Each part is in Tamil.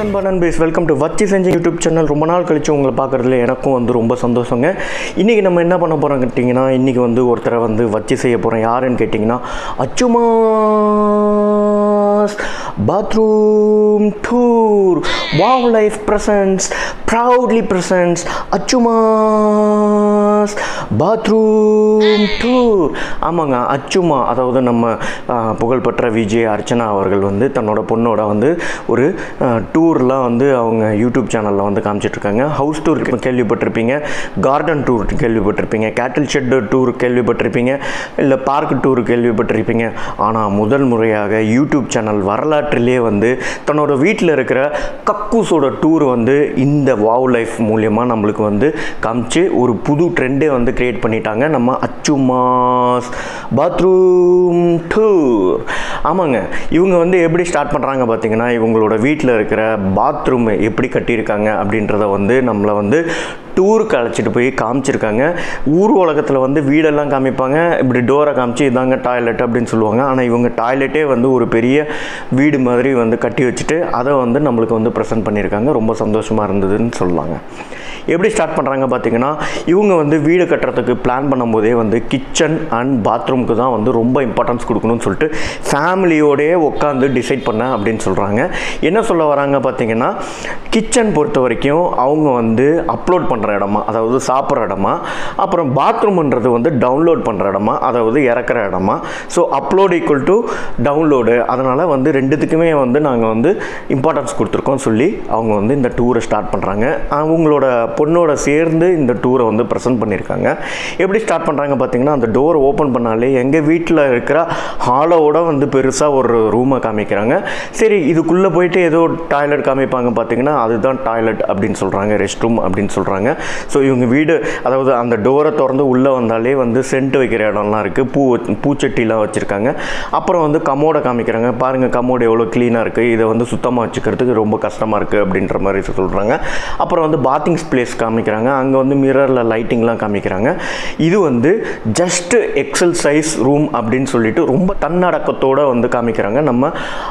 நண்பா நண்பேஸ் வெல்கம் டு வச்சி செஞ்ச யூடியூப் சேனல் ரொம்ப நாள் கழிச்சு உங்களை பார்க்குறதுல எனக்கும் வந்து ரொம்ப சந்தோஷங்க இன்றைக்கி நம்ம என்ன பண்ண போகிறோம் கேட்டிங்கன்னா இன்றைக்கி வந்து ஒருத்தரை வந்து வச்சு செய்ய போகிறோம் யாருன்னு கேட்டிங்கன்னா அச்சுமாஸ் bathroom tour wow life presence proudly presence அச்சுமாஸ் பாத்ரூம் டூர் ஆமாங்க அச்சுமா அதாவது நம்ம ஆ, புகழ்பெற்ற விஜய் அர்ச்சனா அவர்கள் வந்து தன்னோட பொண்ணோட வந்து ஒரு டூர்லாம் வந்து அவங்க யூடியூப் சேனலில் வந்து காமிச்சிட்ருக்காங்க ஹவுஸ் டூர் கேள்விப்பட்டிருப்பீங்க கார்டன் டூர் கேள்விப்பட்டிருப்பீங்க கேட்டில் ஷெட் டூர் கேள்விப்பட்டிருப்பீங்க இல்லை பார்க் டூர் கேள்விப்பட்டிருப்பீங்க ஆனால் முதல் முறையாக யூடியூப் சேனல் வரலாற்றிலே வந்து தன்னோட வீட்டில் இருக்கிற கக்கூஸோட டூர் வந்து இந்த வாவ் லைஃப் மூலியமாக நம்மளுக்கு வந்து காமிச்சு ஒரு புது ட்ரெண்டே வந்து கிரியேட் பண்ணிட்டாங்க நம்ம அச்சுமாஸ் பாத்ரூம் டூர் ஆமாங்க இவங்க வந்து எப்படி ஸ்டார்ட் பண்ணுறாங்க பார்த்தீங்கன்னா இவங்களோட வீட்டில் இருக்கிற பாத்ரூம் எப்படி கட்டியிருக்காங்க அப்படின்றத வந்து நம்மளை வந்து டூருக்கு அழைச்சிட்டு போய் காமிச்சிருக்காங்க ஊர் உலகத்தில் வந்து வீடெல்லாம் காமிப்பாங்க இப்படி டோரை காமிச்சு இதாங்க டாய்லெட் அப்படின்னு சொல்லுவாங்க ஆனால் இவங்க டாய்லெட்டே வந்து ஒரு பெரிய வீடு மாதிரி வந்து கட்டி வச்சுட்டு அதை வந்து நம்மளுக்கு வந்து ப்ரெசென்ட் பண்ணியிருக்காங்க ரொம்ப சந்தோஷமாக இருந்ததுன்னு சொல்லலாங்க எப்படி ஸ்டார்ட் பண்ணுறாங்க பார்த்தீங்கன்னா இவங்க வந்து வீடு கட்டுறதுக்கு பிளான் பண்ணும்போதே வந்து கிச்சன் அண்ட் பாத்ரூம்க்கு தான் வந்து ரொம்ப இம்பார்ட்டன்ஸ் கொடுக்கணும்னு சொல்லிட்டு ஃபேமிலியோடயே உட்காந்து டிசைட் பண்ண அப்படின்னு சொல்கிறாங்க என்ன சொல்ல வராங்க பார்த்தீங்கன்னா கிச்சன் பொறுத்த வரைக்கும் அவங்க வந்து அப்லோட் பண்ணுற இடமா அதாவது சாப்பிட்ற இடமா அப்புறம் பாத்ரூம்ன்றது வந்து டவுன்லோட் பண்ணுற இடமா அதாவது இறக்குற இடமா so upload equal to download அதனால் வந்து ரெண்டுத்துக்குமே வந்து நாங்கள் வந்து இம்பார்ட்டன்ஸ் கொடுத்துருக்கோம் சொல்லி அவங்க வந்து இந்த டூரை ஸ்டார்ட் பண்ணுறாங்க அவங்களோட பொண்ணோட சேர்ந்து இந்த டூரை வந்து ப்ரெசென்ட் பண்ணியிருக்காங்க எப்படி ஸ்டார்ட் பண்ணுறாங்க பார்த்தீங்கன்னா அந்த டோரை ஓப்பன் பண்ணாலே எங்கள் வீட்டில் இருக்கிற ஹாலோட வந்து பெருசாக ஒரு ரூமை காமிக்கிறாங்க சரி இதுக்குள்ளே போயிட்டு ஏதோ டாய்லெட் காமிப்பாங்க பார்த்தீங்கன்னா அதுதான் டாய்லெட் அப்படின்னு சொல்கிறாங்க ரெஸ்ட் ரூம் அப்படின்னு சொல்கிறாங்க ஸோ இவங்க வீடு அதாவது அந்த டோரை திறந்து உள்ளே வந்தாலே வந்து சென்ட் வைக்கிற இடம்லாம் இருக்குது பூ பூச்சட்டிலாம் வச்சுருக்காங்க அப்புறம் வந்து கமோடை காமிக்கிறாங்க பாருங்கள் கமோடு எவ்வளோ க்ளீனாக இருக்குது இதை வந்து சுத்தமாக வச்சுக்கிறதுக்கு ரொம்ப கஷ்டமாக இருக்குது அப்படின்ற மாதிரி சொல்கிறாங்க அப்புறம் வந்து பாத்திங் ஸ்பேஸ் காமிக்கிறாங்க அங்கே வந்து மிரரில் லைட்டிங்லாம் காமிக்கிறாங்க இது வந்து ஜஸ்ட் எக்ஸல் சைஸ் ரூம் அப்படின்னு சொல்லிட்டு ரொம்ப தன்னடக்கத்தோடு வந்து காமிக்கிறாங்க நம்ம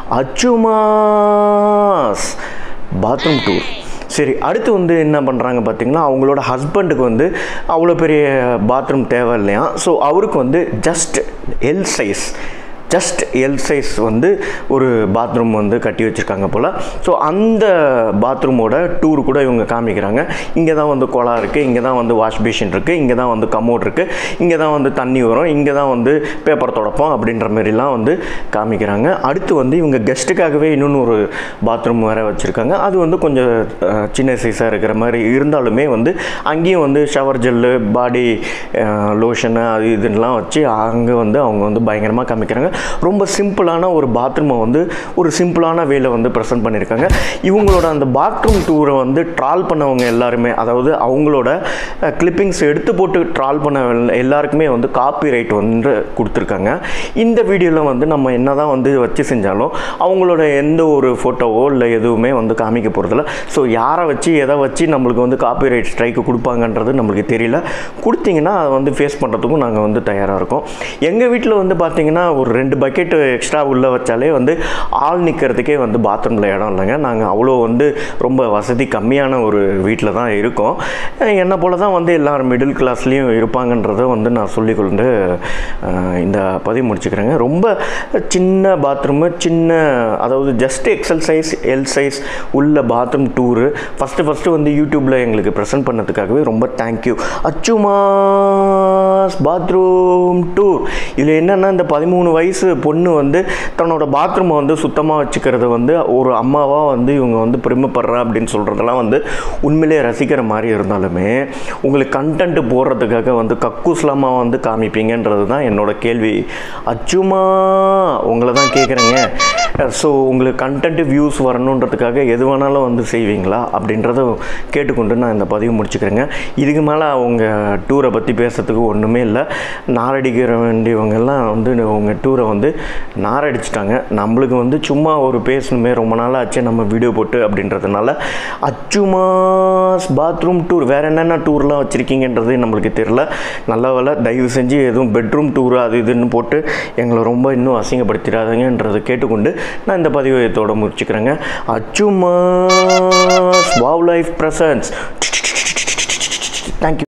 அச்சுமாஸ் பாத்ரூம் டூர் சரி அடுத்து வந்து என்ன பண்ணுறாங்க பார்த்தீங்கன்னா அவங்களோட ஹஸ்பண்டுக்கு வந்து அவ்வளோ பெரிய பாத்ரூம் தேவை இல்லையா ஸோ அவருக்கு வந்து just L size just L size வந்து ஒரு பாத்ரூம் வந்து கட்டி வச்சுருக்காங்க போல் ஸோ அந்த பாத்ரூமோட டூர் கூட இவங்க காமிக்கிறாங்க இங்கே தான் வந்து குளம் இருக்குது இங்கே தான் வந்து வாஷ் பேஷன் இருக்குது இங்கே தான் வந்து கமோட் இருக்குது இங்கே தான் வந்து தண்ணி வரும் இங்கே தான் வந்து பேப்பர் தொடப்போம் அப்படின்ற மாதிரிலாம் வந்து காமிக்கிறாங்க அடுத்து வந்து இவங்க கெஸ்ட்டுக்காகவே இன்னொன்று ஒரு பாத்ரூம் வேறு வச்சுருக்காங்க அது வந்து கொஞ்சம் அஹ், சின்ன சைஸாக இருக்கிற மாதிரி இருந்தாலுமே வந்து அங்கேயும் வந்து ஷவர் ஜெல்லு பாடி லோஷனு அது இதுலாம் வச்சு அங்கே வந்து அவங்க வந்து பயங்கரமாக காமிக்கிறாங்க ரொம்ப சிம்பிளான ஒரு பாத்ரூமை வந்து ஒரு சிம்பிளான வேல வந்து ப்ரெசென்ட் பண்ணியிருக்காங்க இவங்களோட அந்த பாத்ரூம் டூரை வந்து ட்ரால் பண்ணவங்க எல்லாருமே அதாவது அவங்களோட கிளிப்பிங்ஸ் எடுத்து போட்டு ட்ரால் பண்ண எல்லாருக்குமே வந்து காப்பி ரைட் வந்து கொடுத்துருக்காங்க இந்த வீடியோவில் வந்து நம்ம என்ன தான் வந்து வச்சு செஞ்சாலும் அவங்களோட எந்த ஒரு ஃபோட்டோவோ இல்லை எதுவுமே வந்து காமிக்க போகிறதில்ல ஸோ யாரை வச்சு எதை வச்சு நம்மளுக்கு வந்து காப்பி ரைட் ஸ்ட்ரைக்கு கொடுப்பாங்கன்றது நம்மளுக்கு தெரியல கொடுத்தீங்கன்னா அதை வந்து ஃபேஸ் பண்ணுறதுக்கும் நாங்கள் வந்து தயாராக இருக்கோம் எங்கள் வீட்டில் வந்து பார்த்தீங்கன்னா ஒரு ரெண்டு பக்கெட்டு எக்ஸ்ட்ரா உள்ளே வச்சாலே வந்து ஆள் நிற்கிறதுக்கே வந்து பாத்ரூமில் இடம் இல்லைங்க நாங்கள் அவ்வளோ வந்து ரொம்ப வசதி கம்மியான ஒரு வீட்டில் தான் இருக்கோம் அஹ் என்னை போல தான் வந்து எல்லாரும் மிடில் கிளாஸ்லேயும் இருப்பாங்கன்றதை வந்து நான் சொல்லிக்கொண்டு அஹ், இந்த பதிவு முடிச்சுக்கிறேங்க ரொம்ப சின்ன பாத்ரூமு சின்ன அதாவது just XL size L size உள்ள பாத்ரூம் டூரு ஃபஸ்ட்டு ஃபஸ்ட்டு வந்து யூடியூப்பில் எங்களுக்கு ப்ரெசென்ட் பண்ணதுக்காகவே ரொம்ப தேங்க்யூ அச்சுமாஸ் பாத்ரூம் டூர் இதில் என்னென்னா இந்த பதிமூணு வயசு பொண்ணு வந்து தன்னோட பாத்ரூமை வந்து சுத்தமாக வச்சுக்கிறது வந்து ஒரு அம்மாவாக வந்து இவங்க வந்து பெருமைப்படுறா அப்படின்னு சொல்கிறதெல்லாம் வந்து உண்மையிலே ரசிக்கிற மாதிரி இருந்தாலுமே உங்களுக்கு கண்டென்ட் போடுறதுக்காக வந்து கக்கூஸ்லாமா வந்து காமிப்பீங்கன்றது தான் என்னோட கேள்வி அச்சுமா உங்களை தான் கேட்குறேங்க ஸோ உங்களுக்கு கண்டென்ட் வியூஸ் வரணுன்றதுக்காக எது வேணாலும் வந்து செய்வீங்களா அப்படின்றத கேட்டுக்கொண்டு நான் இந்த பதிவு முடிச்சுக்கிறேங்க இதுக்கு மேலே அவங்க டூரை பற்றி பேசுறதுக்கு ஒன்றுமே இல்லை நாரடிக்கிற வேண்டியவங்கெல்லாம் வந்து உங்கள் டூரை வந்து நாரடிச்சிட்டாங்க நம்மளுக்கு வந்து சும்மா ஒரு பேசணுமே ரொம்ப நாள் ஆச்சு நம்ம வீடியோ போட்டு அப்படின்றதுனால அச்சுமாஸ் பாத்ரூம் டூர் வேறு என்னென்ன டூர்லாம் வச்சுருக்கீங்கன்றது நம்மளுக்கு தெரில நல்ல வேலை தயவு செஞ்சு எதுவும் பெட்ரூம் டூர் அது இதுன்னு போட்டு எங்களை ரொம்ப இன்னும் அசிங்கப்படுத்திடாதீங்கன்றதை கேட்டுக்கொண்டு நான் இந்த பதிவை இதோட முடிச்சுக்கிறேங்க Achuma wow life presence thank you